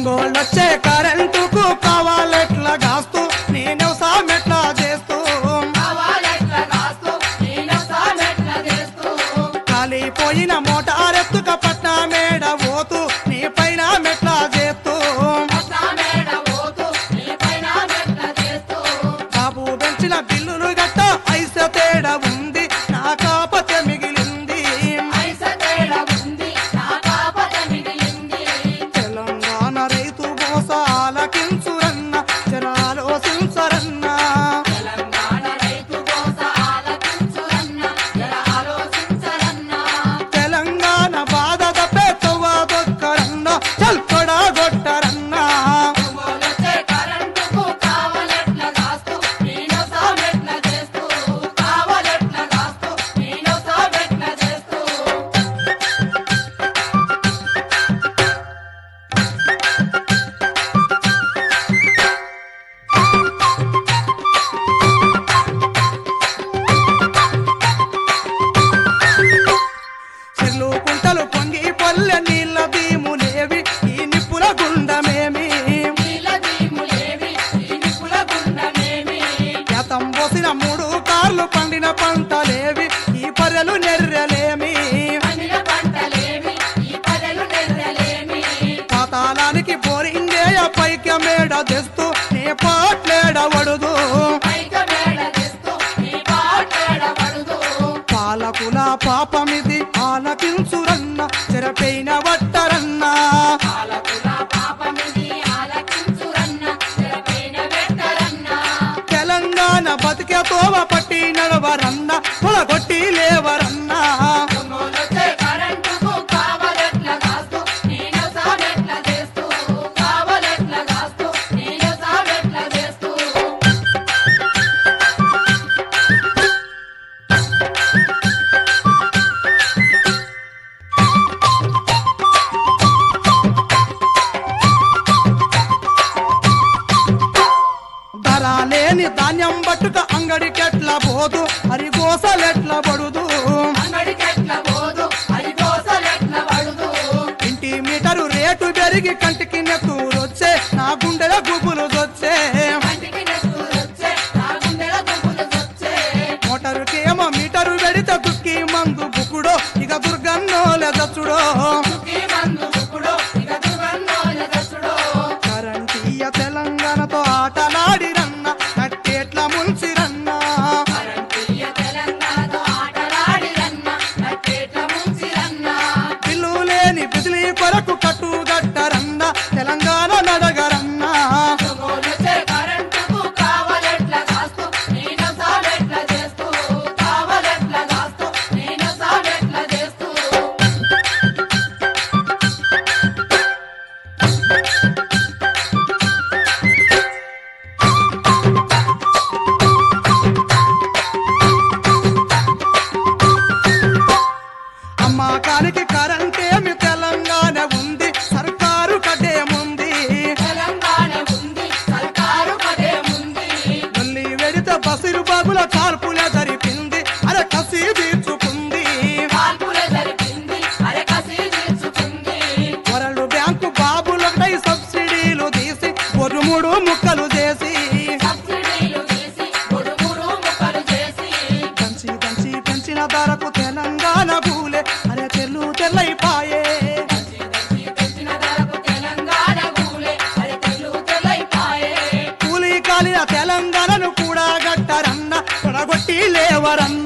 ఒంగోళ్ళొచ్చే కరెంటుకు కావాలెట్లా గాస్తూ నేను సామెట్లా చేస్తూ కాలిపోయిన మోటారెత్తుక పట్న మేడ పోతూ నీ పైన మెట్లా చేస్తూ బాబు పెంచిన బిల్లులు గట్ట ఐస తేడా ఉంది నా కాపతే మిగిలింది తెలంగాణ రైతు మోస ఆలకించురన్న జనాలోసించరన్న తెలంగాణ బాధ తప్పే తవ్వ దొక్కరన్న చల్కొడా గొట్టరన్న చెల్లు కుంటలు పొంగి పొల్లె నీళ్ళ భీములేవి ఈ నిప్పుల గుండమేమి గతం పోసిన మూడు కార్లు పండిన పంటలేవి ఈ పర్రెలు నెర్రెలేమి పాతాళానికి పోరింగేయ పైక మేడ తెస్తూ నీ పాట్లేడ వడుదు పాలకుల పాపమిది ఆలకించురన్న చెరపైన వట్టరన్నా తెలంగాణ బతికే తోవ పట్టి నడవరన్న పొలగొట్టి లేవరన్నా ధర లేని ధాన్యం బట్టుక అంగడికెట్ల పోదు హరి గోసలెట్ల పడుదు ఇంటి మీటరు రేటు పెరిగి కంటికి నెత్తూరొచ్చే నా గుండెల గుబులు వచ్చే మోటారుకేమో మీటరు పెడితే దుక్కి మందు బుక్కుడో ఇక దుర్గన్నోలె దచ్చుడో కరంటీయ తెలంగాణతో ఆటలాడిరన్న కట్టేట్ల ముంచిరన్న పిల్లు లేని బిజిలీ కొరకు కట్టుగట్టరన్న తెలంగాణ నడగరన్న అమ్మకానికి కరెంటేమి తెలంగాణ ఉంది సర్కారు కడ్డేముంది మళ్ళీ వెడితే బసిరు బాబుల కార్పులే జరిపింది అరే కసి తీర్చుకుంది వరల్డ్ బ్యాంకు బాబులకై సబ్సిడీలు తీసి ఒక మూడు ముక్కలు చేసి దంచి దంచి పెంచిన ధరకు తెలంగాణ పూలే అరే తెల్లు తెల్లైపాయే కూలి కాలిన తెలంగాణను కూడా గట్టరన్న తొడగొట్టి లేవరన్న